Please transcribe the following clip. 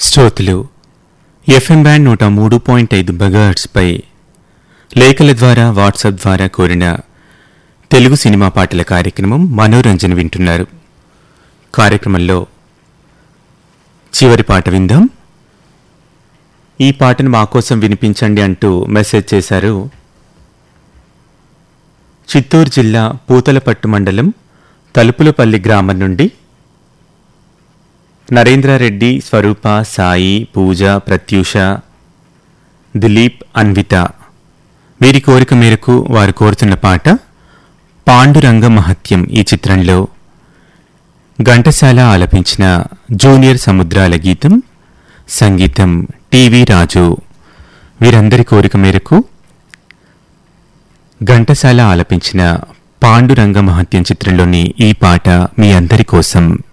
శ్రోతలు FM band నూట మూడు పాయింట్ ఐదు పై లేఖల ద్వారా వాట్సాప్ ద్వారా కోరిన తెలుగు సినిమా పాటల కార్యక్రమం మనోరంజన వింటున్నారు కార్యక్రమంలో చివరి పాట విందాం ఈ పాటను మా కోసం వినిపించండి అంటూ మెసేజ్ చేశారు చిత్తూరు జిల్లా పూతలపట్టు మండలం తలుపులపల్లి గ్రామం నుండి నరేంద్రారెడ్డి స్వరూప సాయి పూజ ప్రత్యూష దిలీప్ అన్విత వీరి కోరిక మేరకు వారు కోరుతున్న పాట పాండురంగ మహత్యం ఈ చిత్రంలో ఘంటసాల ఆలపించిన జూనియర్ సముద్రాల గీతం సంగీతం టీవీ రాజు వీరందరి కోరిక మేరకు ఘంటసాల ఆలపించిన పాండురంగ మహత్యం చిత్రంలోని ఈ పాట మీ అందరి కోసం